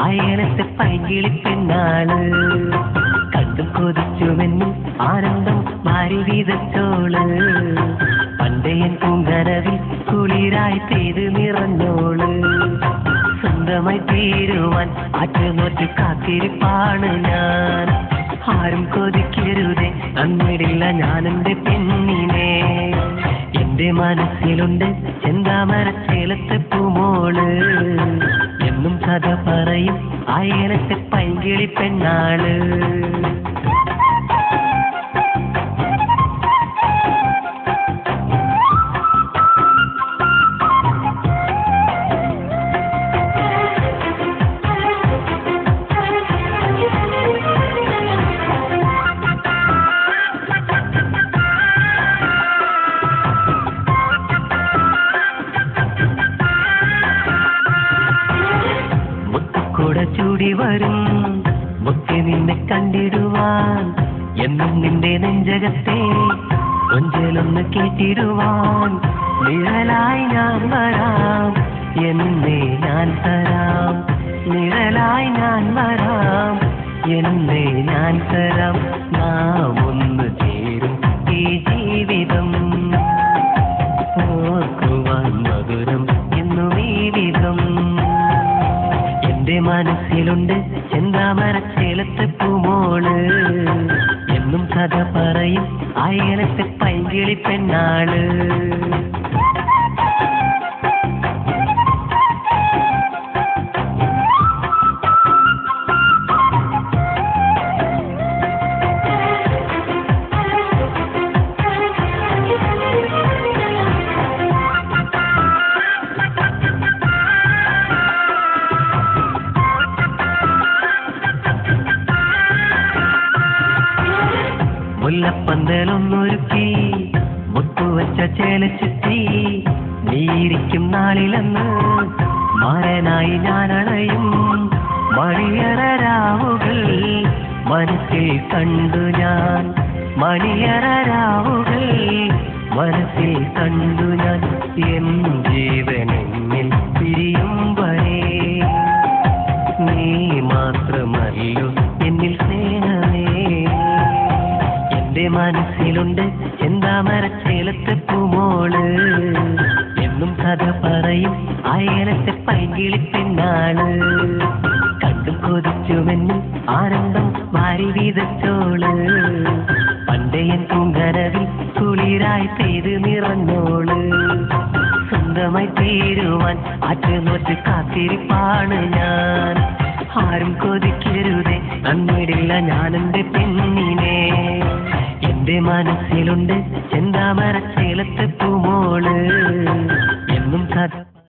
അയലത്തെ പൈകിളി പെണ്ണാള് കണ്ടും കൊതിച്ചുമെന്നും ആനന്ദം മാറി വീതച്ചോള് പണ്ടയൻ പൂങ്കരവിൽ കുളിരായി പെയ്ത് നിറഞ്ഞോള് സ്വന്തമായി തീരുവാൻ ആറ്റുനോറ്റ് കാത്തിരിപ്പാണ് ഞാൻ ആരും കൊതിക്കരുതേ തന്നിടില്ല ഞാൻ എന്റെ പെണ്ണിനെ എന്റെ മനസ്സിലുണ്ട് ചെന്താമരച്ചേലത്തെ പൂമോള് എന്നും കഥ പറയും അയലത്തെ പൈകിളി പെണ്ണാള് മുത്തുക്കൂട ചൂടി വരും മുത്തി നിന്നെ കണ്ടിടുവാൻ എന്നും നിന്റെ നെഞ്ചകത്തെ കൊഞ്ചലൊന്ന് കേട്ടിടുവാൻ നിഴലായി ഞാൻ വരാം എന്നെ ഞാൻ തരാം നിഴലായി ഞാൻ വരാം എന്നെ ഞാൻ തരാം നാം ഒന്ന് ചേരും ഈ ജീവിതം ഓർക്കുവാൻ മധുരം എന്നും ഈ വിധം എന്റെ മനസ്സിലുണ്ട് ചെന്താമരച്ചേലത്തെ പൂമോള് എന്നും കഥ പറയും അയലത്തെ പൈകിളി പെണ്ണാള് മുല്ലപ്പന്തലൊന്നൊരുക്കി മുത്തുവച്ച ചേല ചുറ്റി നീയിരിക്കും നാളിലെന്ന് മാരനായി ഞാൻ അണയും മണിയറ രാവുകൾ മനസ്സിൽ കണ്ടു ഞാൻ മണിയറ രാവുകൾ മനസ്സിൽ കണ്ടു ഞാൻ എൻ ജീവൻ എന്നിൽ പിരിയും വരെ നീ മാത്രമല്ലോ എന്നിൽ സ്നേഹമേ എന്റെ മനസ്സിലുണ്ട് ചെന്താമരച്ചേലത്തെ പൂമോള് എന്നും കഥ പറയും അയലത്തെ പൈകിളി പെണ്ണാള് കണ്ടും കൊതിച്ചുമെന്നും ആനന്ദം വാരി വീതച്ചോള് പണ്ടയൻ പൂങ്കരവിൽ കുളിരായി പെയ്ത് നിറഞ്ഞോള് സ്വന്തമായി തീരുവാൻ ആറ്റുനോറ്റ് കാത്തിരിപ്പാണ് ഞാൻ ആരും കൊതിക്കരുതേ തന്നിടില്ല ഞാൻ എന്റെ പെണ്ണിനെ എന്റെ മനസ്സിലുണ്ട് ചെന്താമരച്ചേലത്തെ പൂമോള് എന്നും കഥ